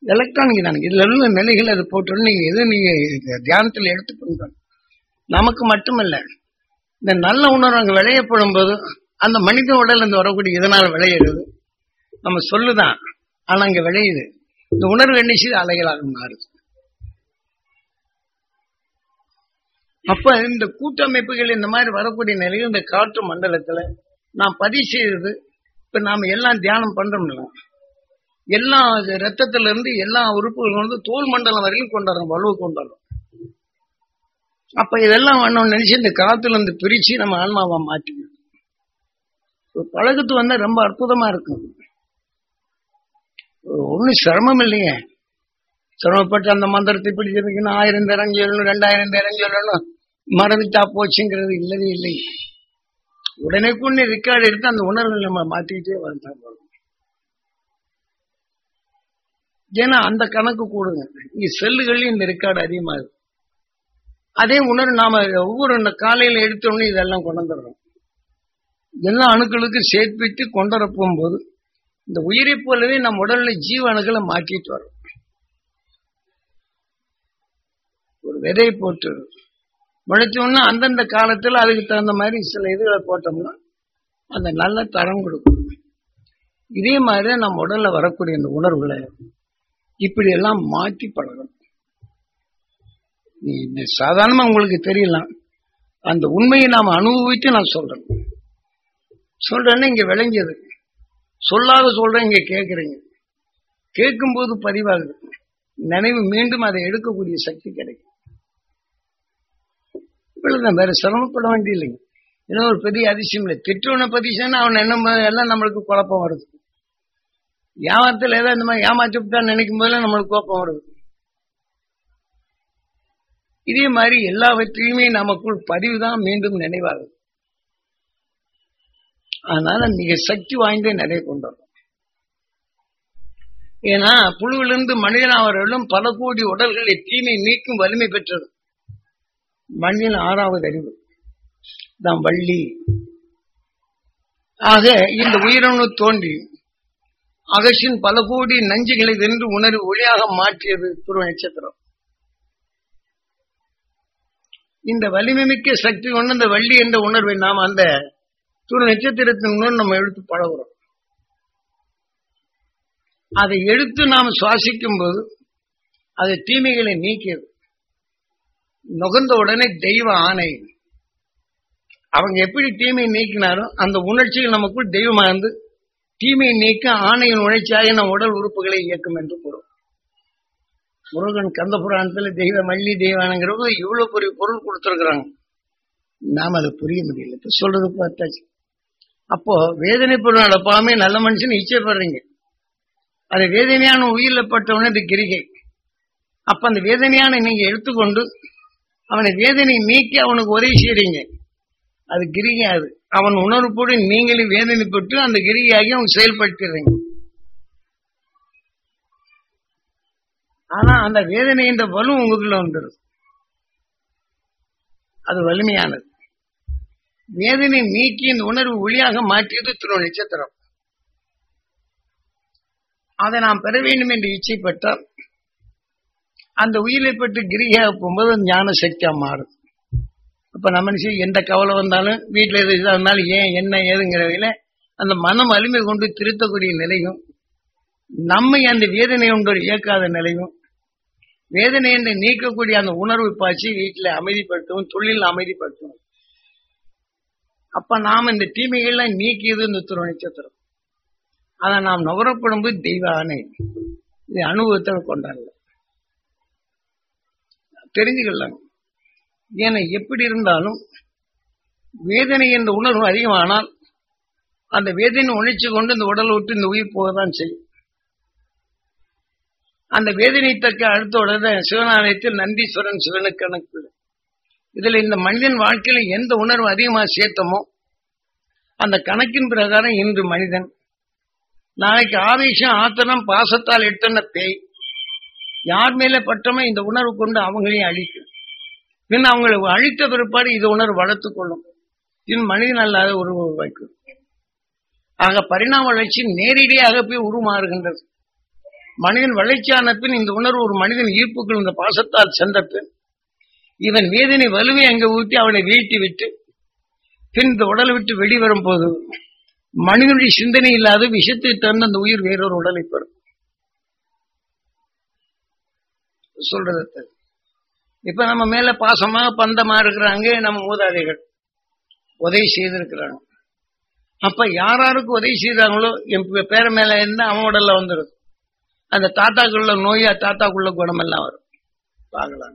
Electronic தானே இதுல உள்ள நிலைகள் அது போட்டு நீங்க எது நீங்க தியானத்தில் எடுத்துக்கொண்டு நமக்கு மட்டுமல்ல இந்த நல்ல உணர்வு அங்க விளையப்படும் போது அந்த மனித உடல் இருந்து வரக்கூடிய இதனால விளையிறது நம்ம சொல்லுதான் ஆனா அங்க விளையுது இந்த உணர்வு என்ன செய்து அலைகளாக மாறுது அப்ப இந்த கூட்டமைப்புகள் இந்த மாதிரி வரக்கூடிய நிலையில் இந்த காற்று மண்டலத்துல நாம் பதிவு செய்தது இப்ப நாம எல்லாம் தியானம் பண்றோம்ல எல்லா ரத்தத்துல இருந்து எல்லா உறுப்புகளும் வந்து தோல் மண்டலம் வரைக்கும் கொண்டாடுறோம் வலுவு கொண்டாடுறோம் அப்ப இதெல்லாம் வேணும்னு நினைச்சு இந்த காத்துல இருந்து பிரிச்சு நம்ம ஆன்மாவை மாற்றிக்கணும் பழகத்து வந்தா ரொம்ப அற்புதமா இருக்கும் ஒன்னும் சிரமம் இல்லையே சிரமப்பட்டு அந்த மந்திரத்தை இப்படி ஜெபிக்கணும் ஆயிரம் பேரம் சொல்லணும் ரெண்டாயிரம் பேரம் சொல்லணும் மறந்துட்டா போச்சுங்கிறது இல்லவே இல்லை உடனே கொண்டு ரெக்கார்டு எடுத்து அந்த உணர்வுகள் நம்ம மாத்திக்கிட்டே வந்தா போதும் ஏன்னா அந்த கணக்கு கூடுங்க இங்க செல்லுகள்லயும் இந்த ரெக்கார்டு அதிகமாகுது அதே உணர்வு நாம ஒவ்வொரு காலையில எடுத்தோடனே இதெல்லாம் கொண்டு வந்துடுறோம் எல்லா அணுக்களுக்கும் சேர்ப்பித்து கொண்டு வர போகும்போது இந்த உயிரை போலவே நம்ம உடல்ல ஜீவ அணுக்களை மாற்றிட்டு வரோம் ஒரு விதை போட்டு முளைச்சோம்னா அந்தந்த காலத்துல அதுக்கு தகுந்த மாதிரி சில இதுகளை போட்டோம்னா அந்த நல்ல தரம் கொடுக்கும் இதே மாதிரி நம்ம உடல்ல வரக்கூடிய இந்த உணர்வுகளை இப்படி எல்லாம் மாற்றி பழகணும் நீ சாதாரணமா உங்களுக்கு தெரியலாம் அந்த உண்மையை நாம் அனுபவித்து நான் சொல்றேன் சொல்றேன்னா இங்க விளங்கியது சொல்லாத சொல்றேன் இங்க கேட்கறீங்க கேட்கும்போது பதிவாகுது நினைவு மீண்டும் அதை எடுக்கக்கூடிய சக்தி கிடைக்கும் இவ்வளவுதான் வேற சிரமப்பட வேண்டிய இல்லைங்க ஏன்னா ஒரு பெரிய அதிசயம் இல்லை திட்டுவனை பதிச்சா அவன் என்ன எல்லாம் நம்மளுக்கு குழப்பம் வருது ஏமாத்தில் ஏதோ இந்த மாதிரி ஏமாச்சுட்டான்னு நினைக்கும் போதெல்லாம் நம்மளுக்கு கோப்பம் வருது இதே மாதிரி எல்லாவற்றையுமே நமக்குள் பதிவு தான் மீண்டும் நினைவாகுது அதனால மிக சக்தி வாய்ந்த நிலை கொண்டோம் ஏன்னா புழுவிலிருந்து மனிதனாவர்களும் பல கோடி உடல்களை தீமை நீக்கும் வலிமை பெற்றது மண்ணின் ஆறாவது அறிவு தான் வள்ளி ஆக இந்த உயிரணு தோன்றி அகசின் பல கோடி நஞ்சுகளை வென்று உணர்வு ஒளியாக மாற்றியது துருவ நட்சத்திரம் இந்த வலிமைமிக்க சக்தி கொண்டு அந்த வள்ளி என்ற உணர்வை நாம் அந்த துரு நட்சத்திரத்தின் உணர்வு நம்ம எடுத்து பழகுறோம் அதை எடுத்து நாம் சுவாசிக்கும் போது அது தீமைகளை நீக்கியது நுகர்ந்த உடனே தெய்வ ஆணை அவங்க எப்படி தீமையை நீக்கினாரோ அந்த உணர்ச்சிகள் நமக்குள் தெய்வமா இருந்து தீமையை நீக்க ஆணையின் உணர்ச்சியாக நம் உடல் உறுப்புகளை இயக்கும் என்று கூறும் முருகன் கந்த புராணத்துல தெய்வ மல்லி தெய்வானங்கிறவங்க இவ்வளவு பெரிய பொருள் கொடுத்துருக்குறாங்க நாம அதை புரிய முடியல இப்ப சொல்றது பார்த்தாச்சு அப்போ வேதனை பொருள் நடப்பாமே நல்ல மனுஷன் இச்சைப்படுறீங்க அது வேதனையான உயிரில பட்டவன இது கிரிகை அப்ப அந்த வேதனையான நீங்க எடுத்துக்கொண்டு அவனை வேதனை நீக்கி அவனுக்கு உதவி செய்றீங்க அது கிரிகை அது அவன் உணர்வுப்போடு நீங்களும் வேதனைப்பட்டு அந்த கிரிகையாகி அவங்க செயல்படுத்திடுறீங்க ஆனா அந்த வேதனை என்ற வலு உங்களுக்குள்ள வந்துடும் அது வலிமையானது வேதனை நீக்கி இந்த உணர்வு ஒளியாக மாற்றியது திரு நட்சத்திரம் அதை நாம் பெற வேண்டும் என்று இச்சைப்பட்டால் அந்த உயிரை பற்றி கிரியாக போகும்போது ஞான சக்தியா மாறும் அப்ப நம்ம நினைச்சு எந்த கவலை வந்தாலும் வீட்டுல எது இதா இருந்தாலும் ஏன் என்ன ஏதுங்கிறவையில அந்த மனம் வலிமை கொண்டு திருத்தக்கூடிய நிலையும் நம்மை அந்த வேதனை ஒன்று இயக்காத நிலையும் வேதனை என்று நீக்கக்கூடிய அந்த உணர்வு பாய்ச்சி வீட்டில் அமைதிப்படுத்தவும் தொழில் அமைதிப்படுத்தவும் அப்ப நாம் இந்த தீமைகள்லாம் நீக்கியது இந்த துரு நட்சத்திரம் அதை நாம் நுகரப்படும் போது தெய்வ ஆணை இது அனுபவத்தை கொண்டாடல தெரிஞ்சுக்கலாம் ஏன்னா எப்படி இருந்தாலும் வேதனை என்ற உணர்வு அதிகமானால் அந்த வேதனை உணர்ச்சி கொண்டு இந்த உடலை விட்டு இந்த உயிர் போகத்தான் செய்யும் அந்த வேதனை தக்க அடுத்த உடனே சிவனாலயத்தில் நந்தீஸ்வரன் சிவனுக்கு கணக்கு இதுல இந்த மனிதன் வாழ்க்கையில எந்த உணர்வு அதிகமா சேர்த்தமோ அந்த கணக்கின் பிரகாரம் இன்று மனிதன் நாளைக்கு ஆவேசம் ஆத்தனம் பாசத்தால் எடுத்தன பேய் யார் மேல பட்டமோ இந்த உணர்வு கொண்டு அவங்களையும் அழிக்கும் பின் அவங்களை அழித்த பிற்பாடு இது உணர்வு வளர்த்து கொள்ளும் இது மனிதன் அல்லாத உருவ வைக்கும் ஆக பரிணாம வளர்ச்சி நேரடியாக போய் உருமாறுகின்றது மனிதன் வளர்ச்சியான பின் இந்த உணர்வு ஒரு மனிதன் ஈர்ப்புகள் இந்த பாசத்தால் சென்ற பின் இவன் வேதனை வலுவை அங்க ஊட்டி அவனை வீழ்த்தி விட்டு பின் இந்த உடலை விட்டு வெளிவரும் போது மனிதனுடைய சிந்தனை இல்லாத விஷத்தை தந்து அந்த உயிர் வேறொரு உடலை பெறும் சொல்றது அது. இப்ப நம்ம மேல பாசமா பந்தமா இருக்கிறாங்க நம்ம மூதாதைகள் உதவி செய்திருக்கிறாங்க அப்ப யாராருக்கு உதவி செய்தாங்களோ என் பே- பேர மேல இருந்தா அவன் உடல்ல வந்துடும் அந்த தாத்தாக்குள்ள நோயா தாத்தாக்குள்ள குணம் எல்லாம் வரும் பார்க்கலாம்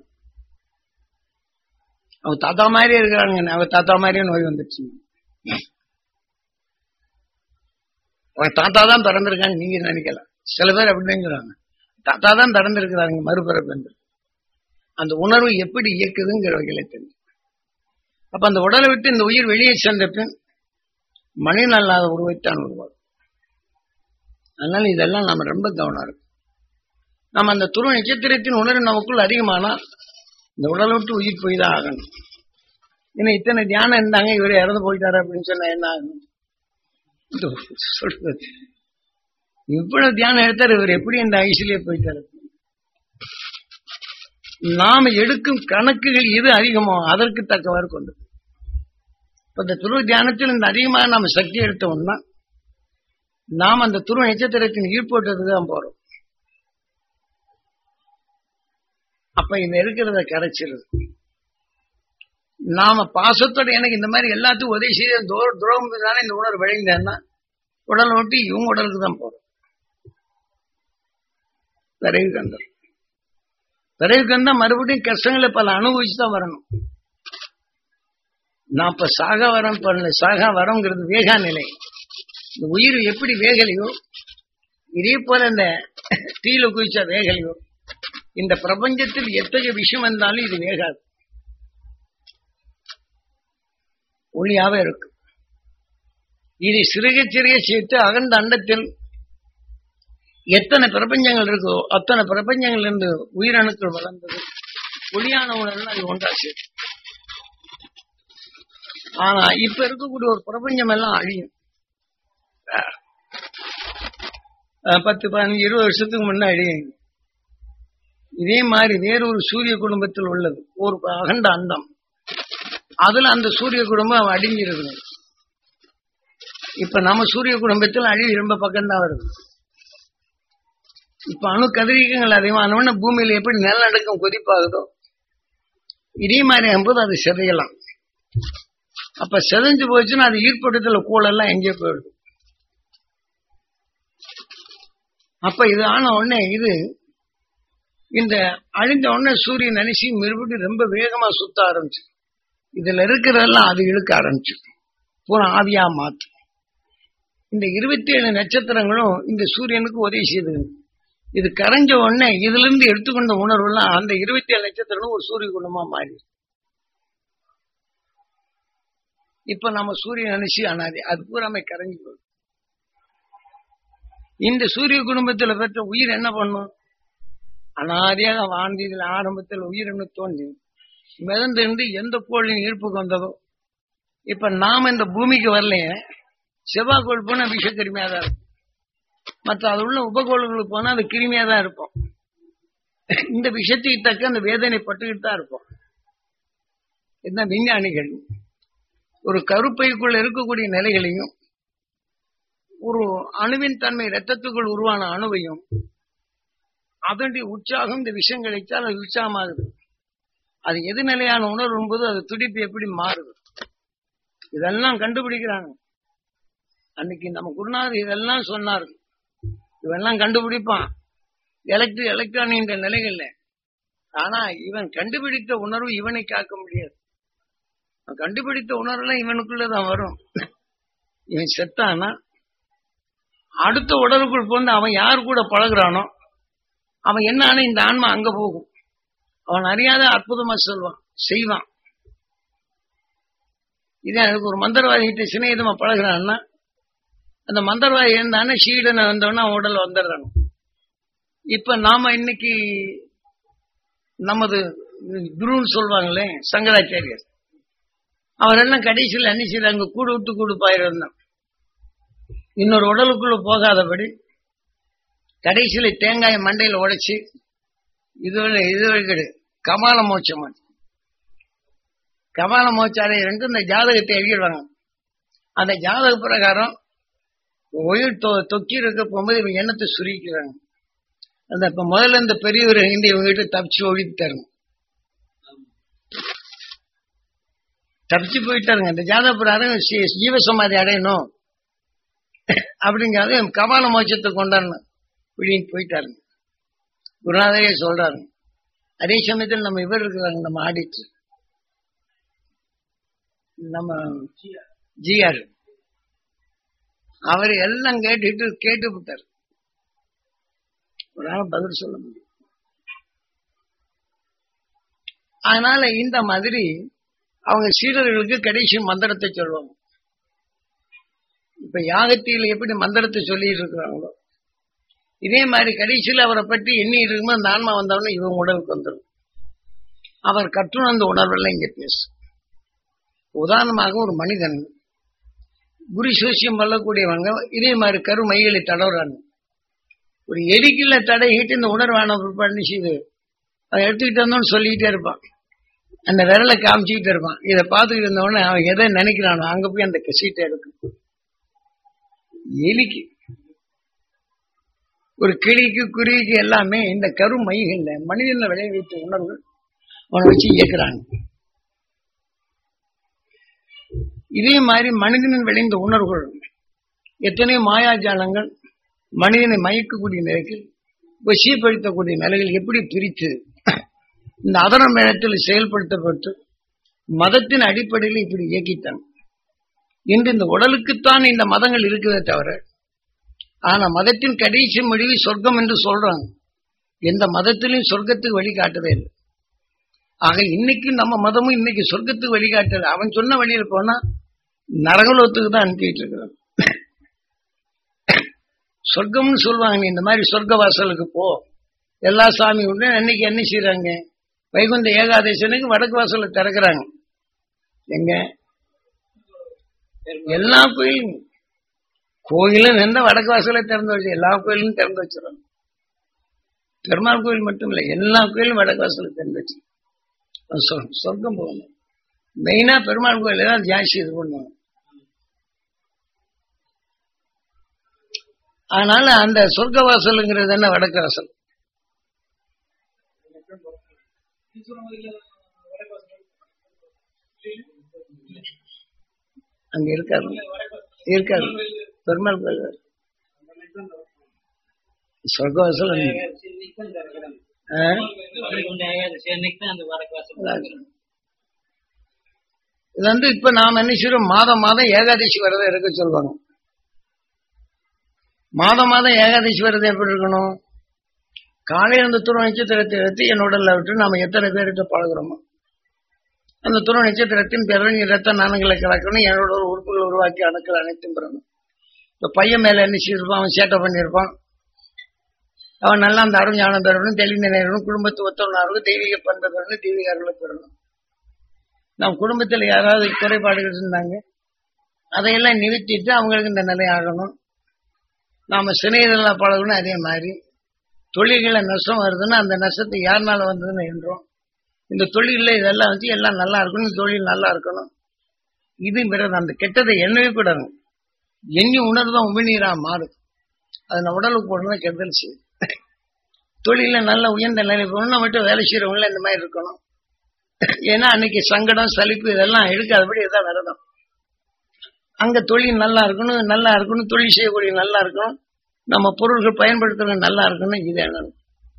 அவங்க தாத்தா மாதிரியே இருக்கிறாங்க அவங்க தாத்தா மாதிரியே நோய் வந்துருச்சு அவங்க தாத்தா தான் பிறந்திருக்காங்க நீங்க நினைக்கலாம் சில பேர் அப்படிங்கிறாங்க தாத்தா தான் பிறந்திருக்கிறாங்க மறுபிறப்பு என்று அந்த உணர்வு எப்படி இயக்குதுங்கிற வகையில தெரியும் அப்ப அந்த உடலை விட்டு இந்த உயிர் வெளியே சென்ற பின் மனிதன் அல்லாத உருவைத்தான் உருவாகும் அதனால இதெல்லாம் நம்ம ரொம்ப கவனம் இருக்கும் நம்ம அந்த துருவ நட்சத்திரத்தின் உணர்வு நமக்குள் அதிகமானா இந்த உடலை விட்டு உயிர் போய் தான் ஆகணும் ஏன்னா இத்தனை தியானம் இருந்தாங்க இவர் இறந்து போயிட்டாரு அப்படின்னு சொன்னா என்ன ஆகும் சொல்றது இவ்வளவு தியானம் எடுத்தாரு இவர் எப்படி இந்த ஐசிலே போயிட்டாரு நாம எடுக்கும் கணக்குகள் எது அதிகமோ அதற்கு தக்கவாறு கொண்டு இப்ப இந்த துருவ தியானத்தில் இந்த அதிகமாக நாம சக்தி எடுத்தோம்னா நாம் அந்த துருவ நட்சத்திரத்தின் ஈர்ப்போட்டத்துக்கு தான் போறோம் அப்ப இந்த இருக்கிறத கரைச்சிருது நாம பாசத்தோட எனக்கு இந்த மாதிரி எல்லாத்துக்கும் உதவி செய்ய தூர துரோகம் தானே இந்த உணர்வு விளைந்தேன்னா உடலை ஒட்டி இவங்க உடலுக்கு தான் போறோம் விரைவு கந்தர் விரைவு கந்தா மறுபடியும் கஷ்டங்களை பல அனுபவிச்சு தான் வரணும் நான் இப்ப சாக வரம் பண்ணல சாகா வரம்ங்கிறது வேகா நிலை இந்த உயிர் எப்படி வேகலையோ இதே போல இந்த தீயில குதிச்சா வேகலையோ இந்த பிரபஞ்சத்தில் எத்தகைய விஷயம் வந்தாலும் இது வேகாது ஒளியாவே இருக்கு இது சிறுக சிறுக சேர்த்து அகண்ட அண்டத்தில் எத்தனை பிரபஞ்சங்கள் இருக்கோ அத்தனை பிரபஞ்சங்கள் இருந்து உயிரணுக்கள் வளர்ந்தது ஒளியான உணர்வு அது ஒன்றா சேர்த்து ஆனா இப்ப இருக்கக்கூடிய ஒரு பிரபஞ்சம் எல்லாம் அழியும் அஹ் பத்து பதினஞ்சு இருபது வருஷத்துக்கு முன்னாடி இதே மாதிரி வேறொரு சூரிய குடும்பத்தில் உள்ளது ஒரு அகண்ட அண்டம் அதுல அந்த சூரிய குடும்பம் அடிஞ்சிருக்குது இப்ப நம்ம சூரிய குடும்பத்தில் அழிவு ரொம்ப பக்கம்தான் வருது இப்ப அணு கதிரியக்கங்கள் அதிகமானவன பூமியில எப்படி நிலநடுக்கம் கொதிப்பாகுதோ இதே மாதிரி ஆகும்போது அது சிதையலாம் அப்ப சிதைஞ்சு போச்சுன்னா அது ஈர்ப்படத்துல கூழெல்லாம் எங்கே போயிடுது அப்ப இது ஆன உடனே இது இந்த அழிஞ்ச உடனே சூரியன் நினைச்சு மறுபடியும் ரொம்ப வேகமா சுத்த ஆரம்பிச்சு இதுல இருக்கிறதெல்லாம் அது இழுக்க ஆரம்பிச்சு பூரா ஆவியா மாத்து இந்த இருபத்தி ஏழு நட்சத்திரங்களும் இந்த சூரியனுக்கு உதவி செய்யுது இது கரைஞ்ச உடனே இதுல இருந்து எடுத்துக்கொண்ட உணர்வு எல்லாம் அந்த இருபத்தி ஏழு நட்சத்திரங்களும் ஒரு சூரிய குணமா மாறி இப்ப நம்ம சூரியன் நினைச்சு அனாதி அது பூராமே கரைஞ்சு போகுது இந்த சூரிய குடும்பத்துல பெற்ற உயிர் என்ன பண்ணும் அனாதியாக வாழ்ந்து இதுல ஆரம்பத்தில் உயிரினு தோன்றி மிதந்திருந்து எந்த கோளின் ஈர்ப்புக்கு வந்ததோ இப்ப நாம இந்த பூமிக்கு வரலையே செவ்வாய் கோள் போனா விஷ கிருமியா தான் இருக்கும் மற்ற அது உள்ள உபகோள்களுக்கு போனா அது கிருமியா தான் இருப்போம் இந்த விஷயத்துக்கு தக்க அந்த வேதனை பட்டுக்கிட்டு தான் இருப்போம் இதுதான் விஞ்ஞானிகள் ஒரு கருப்பைக்குள்ள இருக்கக்கூடிய நிலைகளையும் ஒரு அணுவின் தன்மை ரத்தத்துக்குள் உருவான அணுவையும் அதனுடைய உற்சாகம் இந்த விஷயம் கிடைத்தால் அது உற்சாகமாகுது அது எது நிலையான உணர்வு என்பது அது துடிப்பு எப்படி மாறுது இதெல்லாம் கண்டுபிடிக்கிறாங்க அன்னைக்கு நம்ம குருநாதர் இதெல்லாம் சொன்னார் இவெல்லாம் கண்டுபிடிப்பான் எலக்ட்ரிக் எலக்ட்ரானிக் நிலைகள்ல ஆனா இவன் கண்டுபிடித்த உணர்வு இவனை காக்க முடியாது அவன் கண்டுபிடித்த உணர்வுலாம் இவனுக்குள்ளதான் வரும் இவன் செத்தானா அடுத்த உடலுக்குள் போந்து அவன் யார் கூட பழகுறானோ அவன் என்ன ஆனா இந்த ஆன்மா அங்க போகும் அவன் அறியாத அற்புதமா சொல்வான் செய்வான் இதே அதுக்கு ஒரு மந்திரவாதி கிட்ட சிநேகிதமா பழகுறான்னா அந்த மந்திரவாதி இருந்தானே ஷீடனை வந்தவொடனே அவன் உடல் வந்துடுறான் இப்ப நாம இன்னைக்கு நமது குருன்னு சொல்லுவாங்களே சங்கராச்சாரியர் அவரெல்லாம் கடைசியில் என்ன செய்யறாங்க கூடு விட்டு கூடு பாயிருந்தான் இன்னொரு உடலுக்குள்ள போகாதபடி கடைசியில தேங்காய் மண்டையில உடைச்சு இது இது கிடையாது கமால மோட்சம் கமால மோட்சாலை ரெண்டு இந்த ஜாதகத்தை எழுதிடுவாங்க அந்த ஜாதக பிரகாரம் உயிர் தொ தொக்கி இருக்க போகும்போது இவங்க எண்ணத்தை சுருக்கிறாங்க அந்த இப்ப முதல்ல இந்த பெரியவர் ஹிந்தி இவங்க கிட்ட தப்பிச்சு ஒழித்தாருங்க தப்பிச்சு போயிட்டாருங்க இந்த ஜாதக பிரகாரம் சி- ஜீவசமாதி அடையணும் அப்படிங்கிறது கபால மோட்சத்தை கொண்டாடணும் இப்படின்னு போயிட்டாருங்க குருநாதரே சொல்றாரு அதே சமயத்தில் நம்ம இவர் இருக்கிறாங்க நம்ம ஆடிட்டர் நம்ம ஜிஆர் அவர் எல்லாம் கேட்டுட்டு கேட்டு விட்டார் ஒரு நாள் பதில் சொல்ல முடியும் அதனால இந்த மாதிரி அவங்க சீடர்களுக்கு கடைசி மந்திரத்தை சொல்லுவாங்க இப்ப யாகத்தியில் எப்படி மந்திரத்தை சொல்லிட்டு இருக்கிறாங்களோ இதே மாதிரி கடைசியில் அவரை பற்றி எண்ணி இருக்கும்போது அந்த ஆன்மா வந்தவொடனே இவங்க உடலுக்கு வந்துடும் அவர் கற்றுணர்ந்த உணர்வெல்லாம் இங்க பேசும் உதாரணமாக ஒரு மனிதன் குரு சோசியம் பண்ணக்கூடியவங்க இதே மாதிரி கருமைகளை தடவுறாங்க ஒரு எரிக்கல தடையிட்டு இந்த உணர்வான பிற்பாடு செய்து அதை எடுத்துக்கிட்டு வந்தோன்னு சொல்லிக்கிட்டே இருப்பான் அந்த விரலை காமிச்சுக்கிட்டு இருப்பான் இதை பார்த்துக்கிட்டு இருந்தவொடனே அவன் எதை நினைக்கிறானோ அங்க போய் அந்த சீட்டை எடுக்கும் எலிக்கு ஒரு கிளிக்கு குருவிக்கு எல்லாமே இந்த கருமைகள்ல மனிதன விளைவித்த உணர்வு அவனை வச்சு இயக்குறாங்க இதே மாதிரி மனிதனின் விளைந்த உணர்வுகள் எத்தனையோ மாயாஜாலங்கள் மனிதனை மயக்கக்கூடிய நிலையில் வசியப்படுத்தக்கூடிய நிலைகள் எப்படி பிரித்து இந்த அதர மேளத்தில் செயல்படுத்தப்பட்டு மதத்தின் அடிப்படையில் இப்படி இயக்கித்தான் இன்று இந்த உடலுக்குத்தான் இந்த மதங்கள் இருக்கிறதே தவிர ஆனா மதத்தின் கடைசி முடிவு சொர்க்கம் என்று சொல்றாங்க எந்த மதத்திலையும் சொர்க்கத்துக்கு வழிகாட்டுதே இல்லை ஆக இன்னைக்கு நம்ம மதமும் இன்னைக்கு சொர்க்கத்துக்கு வழிகாட்டல அவன் சொன்ன வழியில போனா நரகலோகத்துக்கு தான் அனுப்பிட்டு இருக்கிறான் சொர்க்கம்னு சொல்லுவாங்க நீ இந்த மாதிரி சொர்க்க வாசலுக்கு போ எல்லா சாமி உண்டு அன்னைக்கு என்ன செய்யறாங்க வைகுந்த ஏகாதசனுக்கு வடக்கு வாசல திறக்கிறாங்க எங்க எல்லா கோயிலும் கோயிலும் எந்த வடக்கு வாசல திறந்து வச்சு எல்லா கோயிலும் திறந்து வச்சிடறாங்க பெருமாள் கோயில் மட்டும் இல்லை எல்லா கோயிலும் வடக்கு வாசல திறந்து வச்சு அது சொல்- சொர்க்கம் போகணும் மெயினா பெருமாள் கோயில தான் ஜாஸ்தி இது பண்ணுவாங்க அதனால அந்த சொர்க்க வாசலுங்கிறது என்ன வடக்கு வாசல் அங்க இருக்காது இருக்காது பெருமாள் கோயில் சொர்க்க வாசல் அங்க. ஆ? இது வந்து இப்ப நாம என்ன செய்யறோம் மாதம் மாதம் ஏகாதசி விரதம் இருக்க சொல்லுவாங்க மாதம் மாதம் ஏகாதசி விரதம் எப்படி இருக்கணும் காலையில அந்த துருவ நட்சத்திரத்தை எடுத்து என் உடல்ல விட்டு நாம எத்தனை பேர்கிட்ட பழகுறோமோ அந்த துருவ நட்சத்திரத்தின் பிறகு ரத்த நாணங்களை கலக்கணும் என்னோட ஒரு உறுப்புகள் உருவாக்கி அணுக்கள் அனைத்தும் பெறணும் இப்ப பையன் மேல என்ன செய்திருப்பான் அவன் சேட்டை பண்ணியிருப்பான் அவன் நல்லா அந்த அருஞானம் பெறணும் தெளிந்த நேரணும் குடும்பத்து ஒத்தவனாருக்கு தெய்வீக பண்பு பெறணும் தெய்வீக அருளை பெறணும் நம் குடும்பத்தில் யாராவது குறைபாடுகள் இருந்தாங்க அதையெல்லாம் நிறுத்திட்டு அவங்களுக்கு இந்த நிலை ஆகணும் நாம சினையில பழகணும் அதே மாதிரி தொழில்கள நஷ்டம் வருதுன்னா அந்த நஷ்டத்தை யாருனால வந்ததுன்னு என்றோம் இந்த தொழில்ல இதெல்லாம் வந்து எல்லாம் நல்லா இருக்கணும் இந்த தொழில் நல்லா இருக்கணும் இது பிறகு அந்த கெட்டதை எண்ணவே கூடாது எண்ணி உணர்தான் உமிழ்நீரா மாறும் அது நம்ம உடலுக்கு போடணும் கெடுதல் செய்யும் தொழில நல்ல உயர்ந்த நிலை போகணும் மட்டும் வேலை செய்யறவங்கள இந்த மாதிரி இருக்கணும் ஏன்னா அன்னைக்கு சங்கடம் சலிப்பு இதெல்லாம் எடுக்காதபடி இதான் விரதம் அங்க தொழில் நல்லா இருக்கணும் நல்லா இருக்கணும் தொழில் செய்யக்கூடிய நல்லா இருக்கணும் நம்ம பொருள்கள் பயன்படுத்துறது நல்லா இருக்கணும் இது எண்ணணும்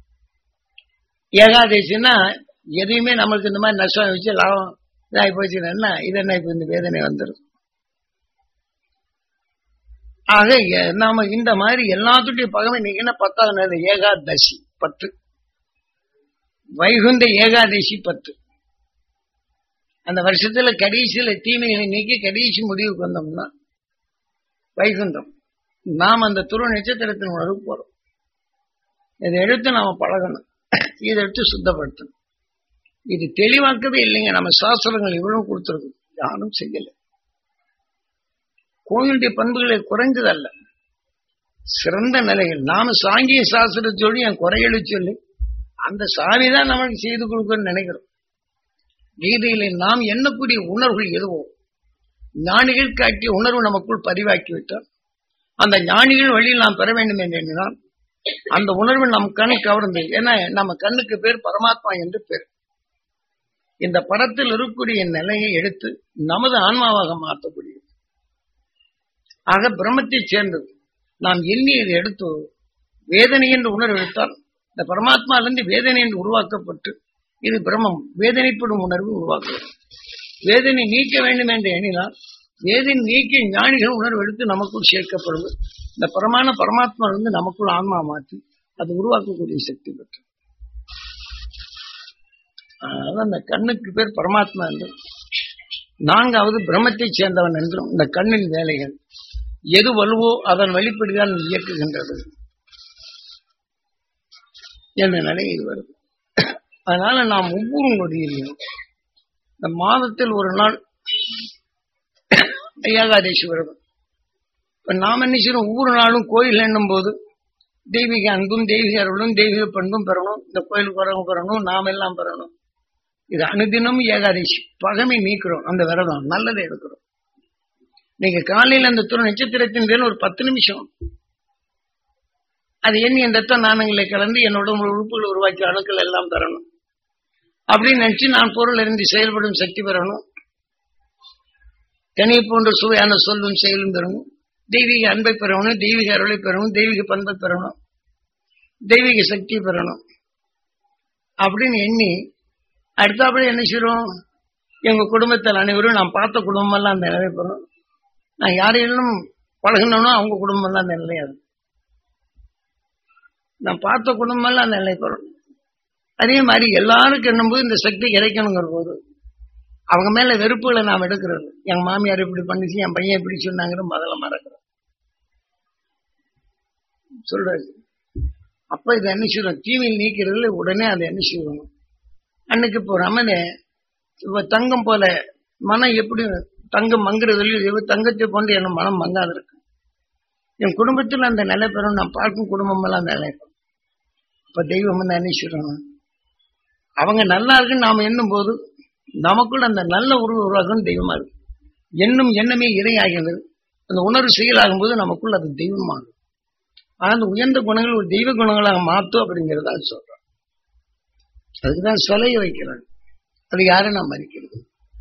ஏகாதசின்னா எதையுமே நம்மளுக்கு இந்த மாதிரி நஷ்டம் வச்சு லாபம் இதாகி போச்சுன்னா இது என்ன இப்ப இந்த வேதனை வந்துடும் ஆக எ- நாம இந்த மாதிரி எல்லாத்துடைய பகமை நீங்க என்ன பத்தாவது நாள் ஏகாதசி பத்து வைகுந்த ஏகாதசி பத்து அந்த வருஷத்துல கடைசியில தீமைகளை நீக்கி கடைசி முடிவுக்கு வந்தோம்னா வைகுந்தம் நாம் அந்த துருவ நட்சத்திரத்தின் உணர்வு போறோம் இதை எடுத்து நாம பழகணும் இதை எடுத்து சுத்தப்படுத்தணும் இது தெளிவாக்கவே இல்லைங்க நம்ம சாஸ்திரங்கள் இவ்வளவு கொடுத்துருக்கு யாரும் செய்யல கோயிலுடைய பண்புகளை குறைந்ததல்ல சிறந்த நிலைகள் நாம சாங்கிய சாஸ்திரம் சொல்லி என் குறைகளை சொல்லி அந்த சாமி தான் நமக்கு செய்து கொடுக்கணும்னு நினைக்கிறோம் கீதையில நாம் எண்ணக்கூடிய உணர்வுகள் எதுவோ ஞானிகள் காட்டிய உணர்வு நமக்குள் பதிவாக்கி விட்டால் அந்த ஞானிகள் வழியில் நாம் பெற வேண்டும் என்று எண்ணினால் அந்த உணர்வு நம் கண் கவர்ந்தது ஏன்னா நம்ம கண்ணுக்கு பேர் பரமாத்மா என்று பேர் இந்த படத்தில் இருக்கக்கூடிய நிலையை எடுத்து நமது ஆன்மாவாக மாற்றக்கூடியது ஆக பிரம்மத்தை சேர்ந்தது நாம் எண்ணியதை எடுத்து வேதனை என்று உணர்வு எடுத்தால் இந்த பரமாத்மாவிலிருந்து வேதனை என்று உருவாக்கப்பட்டு இது பிரம்மம் வேதனைப்படும் உணர்வு உருவாக்குவது வேதனை நீக்க வேண்டும் என்று எண்ணினால் வேதனை நீக்கி ஞானிகள் உணர்வு எடுத்து நமக்குள் சேர்க்கப்படுவது இந்த பரமான பரமாத்மா வந்து நமக்குள் ஆன்மா மாற்றி அது உருவாக்கக்கூடிய சக்தி பெற்று அதனால அந்த கண்ணுக்கு பேர் பரமாத்மா என்றும் நான்காவது பிரம்மத்தை சேர்ந்தவன் என்றும் இந்த கண்ணின் வேலைகள் எது வலுவோ அதன் வழிப்படிதான் இயக்குகின்றது என்ற நிலையில் வருது அதனால நாம் ஒவ்வொரு நொடியிலையும் இந்த மாதத்தில் ஒரு நாள் ஏகாதேசி விரதம் இப்ப நாம் என்ன செய்யறோம் ஒவ்வொரு நாளும் கோயில் எண்ணும் போது தெய்வீக அன்பும் தெய்வீக அருளும் தெய்வீக பண்பும் பெறணும் இந்த கோயிலுக்கு வரவங்க பெறணும் நாம் எல்லாம் பெறணும் இது அனுதினம் ஏகாதேசி பகமை நீக்கிறோம் அந்த விரதம் நல்லதை எடுக்கிறோம் நீங்க காலையில் அந்த துணை நட்சத்திரத்தின் பேர் ஒரு பத்து நிமிஷம் அது எண்ணி என் ரத்த நாணங்களை கலந்து என்னோட உறுப்புகள் உருவாக்கி அணுக்கள் எல்லாம் பெறணும் அப்படின்னு நினைச்சு நான் பொருள் இருந்து செயல்படும் சக்தி பெறணும் தனி போன்ற சுவையான சொல்லும் செயலும் பெறணும் தெய்வீக அன்பை பெறணும் தெய்வீக அருளை பெறணும் தெய்வீக பண்பை பெறணும் தெய்வீக சக்தி பெறணும் அப்படின்னு எண்ணி அடுத்தாப்புல என்ன செய்யறோம் எங்க குடும்பத்தில் அனைவரும் நான் பார்த்த குடும்பம் எல்லாம் அந்த நிலை பெறும் நான் யாரையும் பழகினோ அவங்க குடும்பம் எல்லாம் அந்த நிலையாது நான் பார்த்த குடும்பம் எல்லாம் அந்த நிலை பெறும் அதே மாதிரி எல்லாருக்கும் என்னும்போது இந்த சக்தி கிடைக்கணுங்கிற போது அவங்க மேல வெறுப்புகளை நாம் எடுக்கிறது என் மாமியார் இப்படி பண்ணிச்சு என் பையன் இப்படி சொன்னாங்கிற முதல்ல மறக்கிறோம் சொல்றாரு அப்ப இதை என்ன செய்யணும் தீமையில் நீக்கிறதுல உடனே அதை என்ன செய்யணும் அன்னைக்கு இப்போ ரமணே இப்ப தங்கம் போல மனம் எப்படி தங்கம் மங்குறதுல தங்கத்தை கொண்டு என் மனம் மங்காது இருக்கு என் குடும்பத்தில் அந்த நிலை பெறும் நான் பார்க்கும் குடும்பம் எல்லாம் அந்த நிலை பெறும் இப்ப தெய்வம் வந்து என்ன செய்யணும் அவங்க நல்லா இருக்குன்னு நாம எண்ணும் போது நமக்குள்ள அந்த நல்ல உருவ உருவாக்கம் தெய்வமா இருக்கு எண்ணும் எண்ணமே இறையாகிறது அந்த உணர்வு செயலாகும் போது நமக்குள்ள அது தெய்வமாகும் ஆனா அந்த உயர்ந்த குணங்கள் ஒரு தெய்வ குணங்களாக மாற்றும் அப்படிங்கிறதா சொல்றோம் அதுக்குதான் சிலையை வைக்கிறாங்க அது யாரும் நான் மதிக்கிறது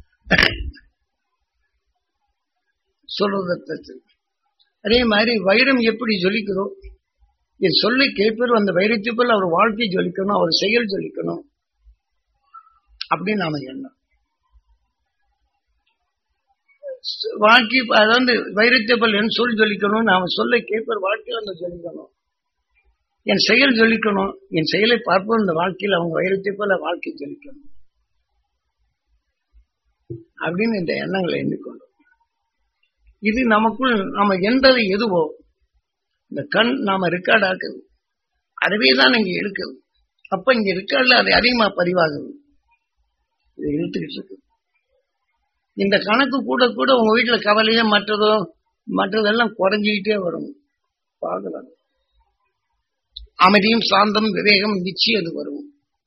சொல்றது அதே மாதிரி வைரம் எப்படி ஜொலிக்குதோ என் சொல்லை கேட்பது அந்த வைரத்தை போல் அவர் வாழ்க்கை ஜொலிக்கணும் அவர் செயல் ஜொலிக்கணும் அப்படின்னு நாம எண்ணம் வாழ்க்கை அதாவது வைரத்தை போல் என் சொல் ஜொலிக்கணும் நாம சொல்ல கேட்பர் வாழ்க்கையில் அந்த ஜொலிக்கணும் என் செயல் ஜொலிக்கணும் என் செயலை பார்ப்போம் இந்த வாழ்க்கையில் அவங்க வைரத்தை போல வாழ்க்கை ஜொலிக்கணும் அப்படின்னு இந்த எண்ணங்களை எண்ணிக்கொண்டோம் இது நமக்குள் நாம எந்தது எதுவோ இந்த கண் நாம ரெக்கார்ட் ஆக்குது அதுவே தான் இங்க இருக்குது அப்ப இங்க ரெக்கார்ட்ல அது அதிகமா பதிவாகுது இது இழுத்துக்கிட்டு இருக்கு இந்த கணக்கு கூட கூட உங்க வீட்டுல கவலையோ மற்றதோ மற்றதெல்லாம் குறைஞ்சிக்கிட்டே வரும் பார்க்கலாம் அமைதியும் சாந்தம் விவேகம் நிச்சயம் அது வரும்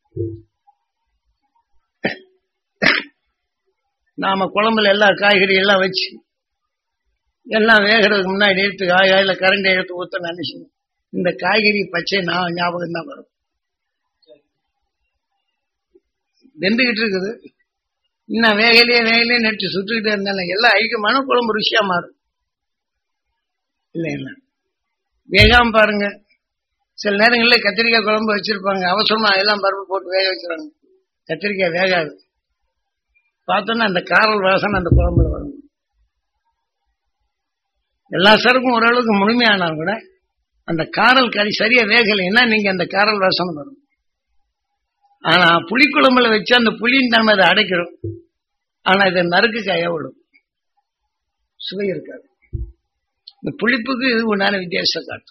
நாம குழம்புல எல்லா காய்கறி எல்லாம் வச்சு எல்லாம் வேகிறதுக்கு முன்னாடி எடுத்து காயில கரண்டை எடுத்து ஊத்த நினைச்சு இந்த காய்கறி பச்சை நான் ஞாபகம் தான் வரும் வெந்துகிட்டு இருக்குது இன்னும் வேகலையே வேகலையே நெட்டு சுட்டுக்கிட்டே இருந்தாலும் எல்லாம் ஐக்கியமான குழம்பு ருசியா மாறும் இல்லை இல்லை வேகாம பாருங்க சில நேரங்களில் கத்திரிக்காய் குழம்பு வச்சிருப்பாங்க அவசரமா எல்லாம் பருப்பு போட்டு வேக வச்சிருவாங்க கத்திரிக்காய் வேகாது பார்த்தோன்னா அந்த காரல் வாசனை அந்த குழம்புல வரும் எல்லா சருக்கும் ஓரளவுக்கு முழுமையானாலும் கூட அந்த காரல் கறி சரியா வேகலைன்னா நீங்க அந்த காரல் வாசனை வரும் ஆனா புளிக்குழம்புல வச்சு அந்த புளியின் தன்மை அதை அடைக்கிறோம் ஆனா இதை நறுக்கு காய விடும் சுவை இருக்காது இந்த புளிப்புக்கு இது உண்டான வித்தியாசம் காட்டும்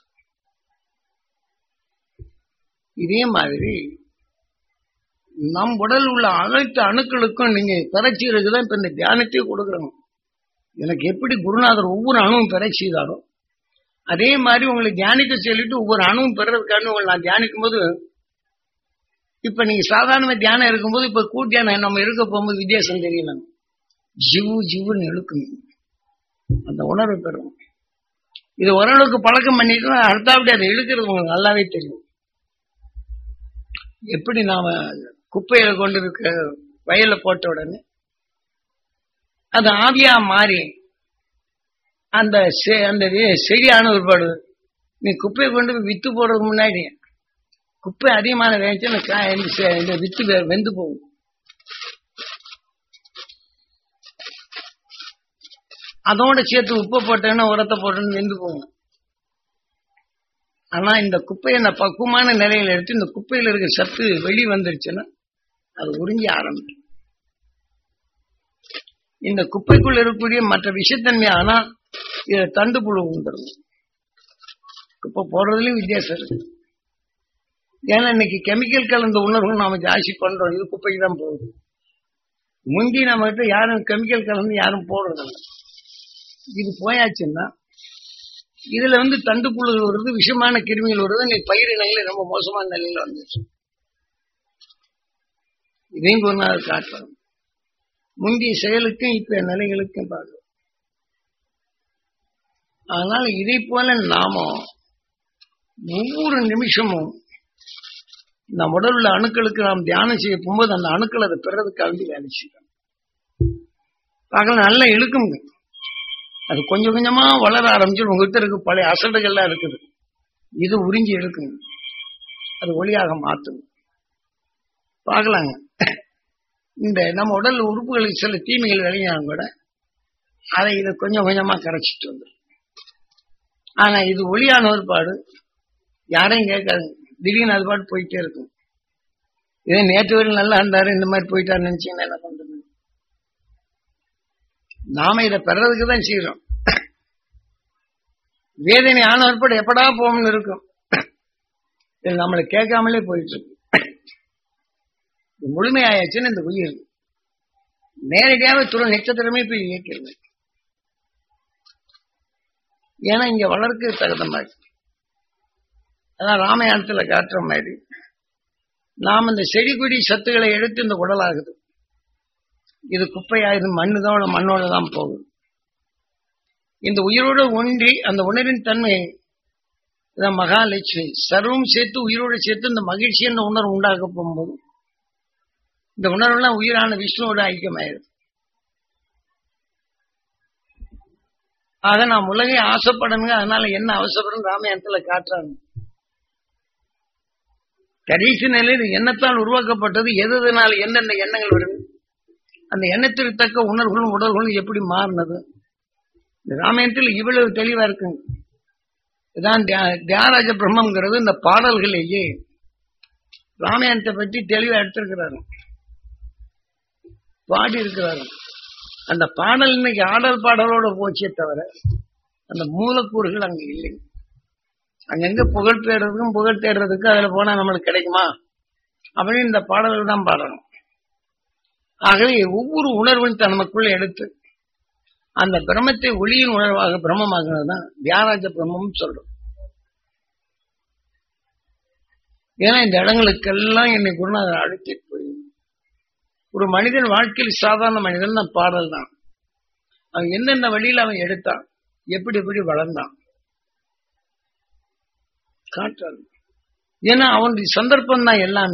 இதே மாதிரி நம் உடல் உள்ள அனைத்து அணுக்களுக்கும் நீங்க பெறச்சீருக்கு தான் இப்ப இந்த தியானத்தையே கொடுக்குறோம் எனக்கு எப்படி குருநாதர் ஒவ்வொரு அணுவும் பெற செய்தாரோ அதே மாதிரி உங்களை தியானிக்க சொல்லிட்டு ஒவ்வொரு அணுவும் பெறதுக்கான உங்களை நான் தியானிக்கும் போது இப்ப நீங்க சாதாரண தியானம் இருக்கும்போது இப்ப கூட்டியான நம்ம இருக்க போகும்போது வித்தியாசம் தெரியல ஜிவு ஜிவுன்னு இழுக்கும் அந்த உணர்வு பெறும் இது ஓரளவுக்கு பழக்கம் பண்ணிட்டு அடுத்தாப்படி அதை இழுக்கிறது உங்களுக்கு நல்லாவே தெரியும் எப்படி நாம குப்பையில கொண்டு இருக்க வயல்ல போட்ட உடனே அது ஆவியா மாறி அந்த அந்த செடியான ஒருபாடு நீ குப்பையை கொண்டு போய் வித்து போடுறதுக்கு முன்னாடி குப்பை அதிகமான வேணுச்சு இந்த வித்து வெந்து போகும் அதோட சேர்த்து உப்பை போட்டேன்னா உரத்தை போட்டேன்னு வெந்து போகும் ஆனா இந்த குப்பையை நான் பக்குவமான நிலையில எடுத்து இந்த குப்பையில இருக்க சத்து வெளி வந்துருச்சுன்னா அது உறிஞ்சி ஆரம்பிக்கும் இந்த குப்பைக்குள்ள இருக்கக்கூடிய மற்ற விஷத்தன்மை ஆனா இத தண்டு புழு வந்துடும் குப்பை போடுறதுலயும் வித்தியாசம் இருக்கு ஏன்னா இன்னைக்கு கெமிக்கல் கலந்த உணர்வு நாம ஜாஸ்தி பண்றோம் இது குப்பைக்கு தான் போகுது முந்தி நம்ம கிட்ட யாரும் கெமிக்கல் கலந்து யாரும் போடுறதில்லை இது போயாச்சுன்னா இதுல வந்து தண்டு புழுகள் வருது விஷமான கிருமிகள் வருது நீ பயிரினங்களே ரொம்ப மோசமான நிலையில வந்துச்சு இதையும் ஒரு நாள் காட்டுறோம் முந்தைய செயலுக்கும் இப்ப நிலைகளுக்கும் பார்க்கிறோம் அதனால இதை போல நாம ஒவ்வொரு நிமிஷமும் நம் உடல் உள்ள அணுக்களுக்கு நாம் தியானம் செய்ய போகும்போது அந்த அணுக்கள் அதை பெறதுக்காக வேண்டி வேலை செய்யணும் பார்க்கலாம் நல்லா இழுக்குங்க அது கொஞ்சம் கொஞ்சமா வளர ஆரம்பிச்சு உங்ககிட்ட இருக்க பழைய அசடுகள்லாம் இருக்குது இது உறிஞ்சி எடுக்குங்க அது ஒளியாக மாத்துங்க பார்க்கலாங்க இந்த நம்ம உடல் உறுப்புகளுக்கு சில தீமைகள் விளையாடும் கூட அதை இதை கொஞ்சம் கொஞ்சமா கரைச்சிட்டு வந்துடும் ஆனா இது ஒளியான ஒரு பாடு யாரையும் கேட்காது திடீர்னு அது பாட்டு போயிட்டே இருக்கும் இதே நேற்று வரையும் நல்லா இருந்தாரு இந்த மாதிரி போயிட்டாரு நினைச்சீங்கன்னா என்ன பண்றது நாம இதை பெறதுக்கு தான் செய்யறோம் வேதனை ஆன உட்பட எப்படா போகும்னு இருக்கும் இது நம்மளை கேட்காமலே போயிட்டு இருக்கு முழுமையாயாச்சுன்னு இந்த உயிர் நேரடியாவே துறை நட்சத்திரமே போய் இயக்கிறது ஏன்னா இங்க வளர்க்க தகுந்த மாதிரி அதான் ராமாயணத்துல காட்டுற மாதிரி நாம் இந்த செடி கொடி சத்துக்களை எடுத்து இந்த உடலாகுது இது குப்பையாகுது மண்ணுதோட மண்ணோட தான் போகுது இந்த உயிரோடு ஒன்றி அந்த உணர்வின் தன்மை மகாலட்சுமி சர்வம் சேர்த்து உயிரோடு சேர்த்து இந்த மகிழ்ச்சி என்ற உணர்வு உண்டாக்க போகும்போது இந்த உணர்வுலாம் உயிரான விஷ்ணுவோட ஐக்கியமாயிருது ஆக நாம் உலகை ஆசைப்படணுங்க அதனால என்ன அவசரம் ராமாயணத்துல காட்டுறாங்க கடைசி நிலையில் எண்ணத்தால் உருவாக்கப்பட்டது எதுனால எந்தெந்த எண்ணங்கள் வருது அந்த எண்ணத்திற்கு தக்க உணர்வுகளும் உடல்களும் எப்படி மாறினது இந்த ராமாயணத்தில் இவ்வளவு தெளிவா இருக்குங்க இதான் தியாகராஜ பிரம்மங்கிறது இந்த பாடல்களையே ராமாயணத்தை பற்றி தெளிவா எடுத்திருக்கிறாரு பாடி இருக்கிறாரு அந்த பாடல் இன்னைக்கு ஆடல் பாடலோட போச்சே தவிர அந்த மூலக்கூறுகள் அங்க இல்லைங்க அங்கங்க புகழ் தேடுறதுக்கும் புகழ் தேடுறதுக்கு அதுல போனா நம்மளுக்கு கிடைக்குமா அப்படின்னு இந்த பாடல்கள் தான் பாடணும் ஆகவே ஒவ்வொரு உணர்வும் நமக்குள்ள எடுத்து அந்த பிரம்மத்தை ஒளியின் உணர்வாக பிரம்மமாகிறது தான் தியாகராஜ பிரம்மம் சொல்றோம் ஏன்னா இந்த இடங்களுக்கெல்லாம் என்னை குருநாதர் அழைச்சிட்டு போய் ஒரு மனிதன் வாழ்க்கையில் சாதாரண மனிதன் தான் பாடல் தான் அவன் எந்தெந்த வழியில் அவன் எடுத்தான் எப்படி எப்படி வளர்ந்தான் காட்டுறான் ஏன்னா அவனுடைய சந்தர்ப்பம் தான் எல்லாமே